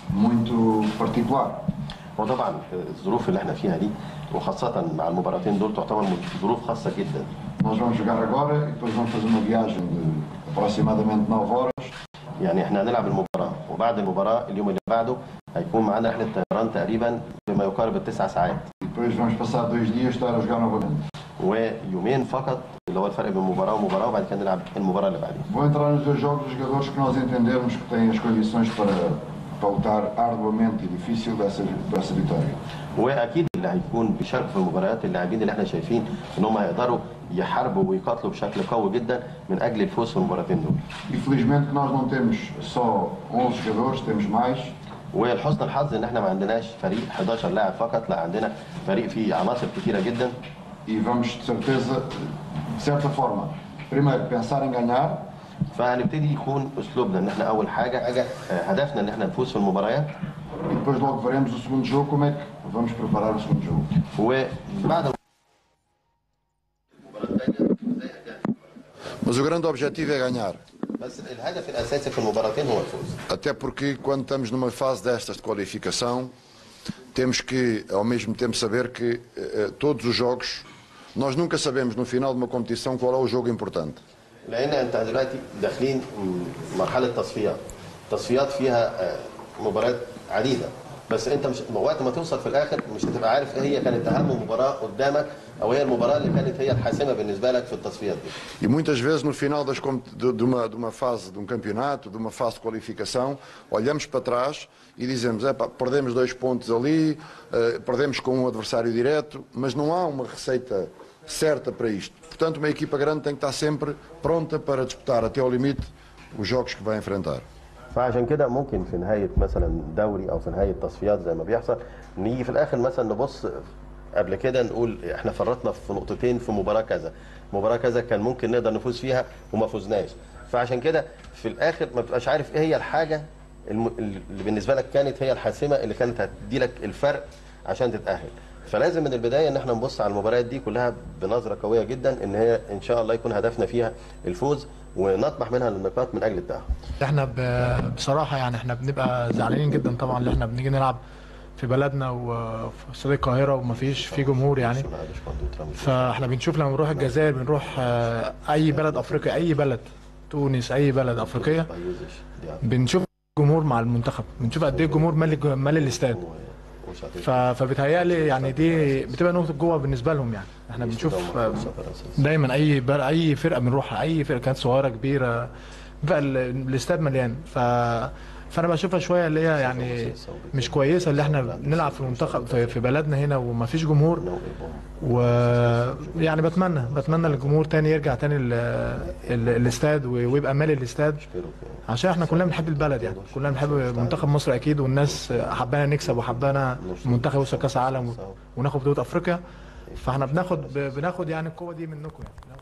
muito particular. وطبعا الظروف اللي احنا فيها دي وخاصة مع المباراتين دول تعتبر ظروف خاصة جدا Nós vamos jogar agora e depois vamos fazer uma viagem de aproximadamente 9 horas يعني احنا هنلعب المباراة وبعد المباراة اليوم اللي بعده هيكون معانا رحلة طيران تقريبا بما يقارب التسع ساعات e depois vamos passar dois dias estar a jogar novamente. ويومين فقط اللي هو الفرق بين مباراة ومباراة وبعد كده نلعب المباراة اللي بعديها Vou entrar nos dois jogos dos jogadores que nós entendermos que têm as condições para, para lutar arduamente e difícil dessa, dessa vitória. واكيد اللي هيكون بيشاركوا في المباريات اللاعبين اللي احنا شايفين ان هم هيقدروا يحاربوا ويقاتلوا بشكل قوي جدا من اجل الفوز في المباراتين دول E felizmente que nós não temos só 11 jogadores, temos mais. ولحسن الحظ ان احنا ما عندناش فريق 11 لاعب فقط لا عندنا فريق فيه عناصر كتيره جدا E vamos de certeza, de certa forma, primeiro pensar em ganhar فهنبتدي يكون اسلوبنا ان احنا اول حاجه حاجه آه، هدفنا ان احنا نفوز في المباريات e depois logo veremos o segundo jogo, como é que vamos preparar o segundo jogo. وبعد Mas o grande objetivo é ganhar. بس الهدف الاساسي في المباراتين هو الفوز Até porque quando estamos numa fase destas de qualificação, temos que ao mesmo tempo saber que eh, todos os jogos, nós nunca sabemos no final de uma competição qual é o jogo importante. لان انت دلوقتي داخلين مرحله تصفيات تصفيات فيها آه، مباريات عديده بس انت مش وقت ما توصل في الاخر مش هتبقى عارف ايه هي كانت اهم مباراه قدامك او هي المباراه اللي كانت هي الحاسمه بالنسبه لك في التصفيات دي E muitas vezes no final das, com- de, de uma, de uma fase de um campeonato, de uma fase de qualificação, olhamos para trás e dizemos, "Epá, perdemos dois pontos ali, eh, perdemos com um adversário direto, mas não há uma receita certa para isto. Portanto, uma equipa grande tem que estar sempre pronta para disputar até ao limite os jogos que vai enfrentar. فعشان كده ممكن في نهايه مثلا دوري او في نهايه تصفيات زي ما بيحصل نيجي في الاخر مثلا نبص قبل كده نقول احنا فرطنا في نقطتين في مباراه كذا مباراه كذا كان ممكن نقدر نفوز فيها وما فزناش فعشان كده في الاخر ما بتبقاش عارف ايه هي الحاجه الم- اللي بالنسبه لك كانت هي الحاسمه اللي كانت هتدي لك الفرق عشان تتاهل فلازم من البدايه ان احنا نبص على المباريات دي كلها بنظره قويه جدا ان هي ان شاء الله يكون هدفنا فيها الفوز ونطمح منها للنقاط من اجل التاهل احنا ب- بصراحه يعني احنا بنبقى زعلانين جدا طبعا اللي احنا بنيجي نلعب في بلدنا وفي استاد القاهره ومفيش في جمهور يعني فاحنا بنشوف لما بنروح الجزائر بنروح آه، اي بلد افريقيا اي بلد تونس اي بلد افريقيه بنشوف جمهور مع المنتخب بنشوف قد ايه الجمهور مالي مالي الاستاد ف- فبتهيألي يعني دي بتبقى نقطه جوه بالنسبه لهم يعني احنا بنشوف آه، دايما اي بل- اي فرقه بنروحها اي فرقه كانت صغيره كبيره بقى ال- الاستاد مليان ف فانا بشوفها شويه اللي هي يعني مش كويسه اللي احنا بنلعب في منتخب في في بلدنا هنا وما فيش جمهور ويعني بتمنى بتمنى الجمهور تاني يرجع تاني ال- ال- الاستاد ويبقى مالي الاستاد عشان احنا كلنا بنحب البلد يعني كلنا بنحب منتخب مصر اكيد والناس حبانا نكسب وحبانا المنتخب يوصل كاس عالم وناخد بطوله افريقيا فاحنا بناخد بناخد يعني القوه دي منكم يعني